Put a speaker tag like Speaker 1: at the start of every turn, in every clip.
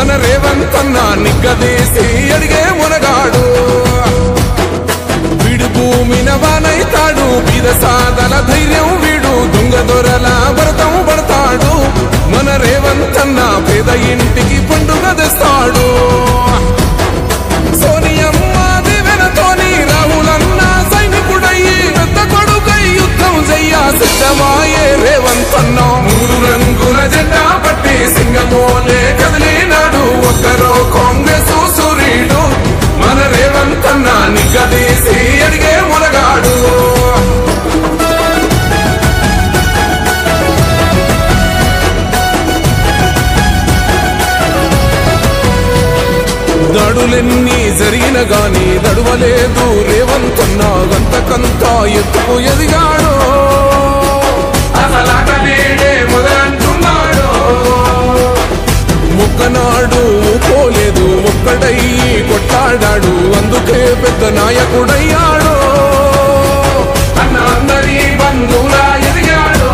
Speaker 1: మన రేవంతన్న నిగ్గదీసి అడిగే మునగాడు వీడు భూమిన వానైతాడు బీద సాదల ధైర్యం వీడు దొంగ దొరల భరతం పడతాడు మన రేవంతన్న పేద ఇంటికి పండుగ తెస్తాడు సోనియమ్మ దివెనతోని రాహులన్న సైనికుడయ్యి పెద్ద కొడుకై యుద్ధం చెయ్య సిద్ధమాయే రేవంతన్న మూడు రంగుల జెండా పట్టి సింగమోలే కదిలినాడు ఒక్కరో కాంగ్రెస్ సూర్యుడు మన రేవంతన్న నిగ్గదీసి అడిగే మునగాడు దాడులెన్ని జరిగిన గాని దడువలేదు రేవంతన్న గంతకంత ఎత్తుకు ఎదిగాడు అసలాట నేడే మొదలంటున్నాడు ముక్కనాడు పోలేదు ఒక్కడై కొట్లాడాడు అందుకే పెద్ద నాయకుడయ్యాడు అన్న అందరి బంధువులా ఎదిగాడు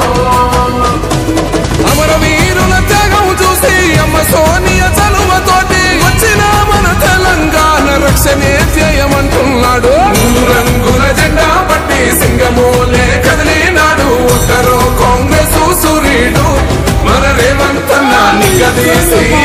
Speaker 1: అమరవీరుల త్యాగం చూసి అమ్మ సోనియ చలువతోటి వచ్చిన మన తెలంగాణ రక్షణే చేయమంటున్నాడు రంగుల జెండా పట్టి సింగమోలే కదిలినాడు ఒక్కరో కాంగ్రెస్ సూర్యుడు మన రేవంతన్న నిగదీసి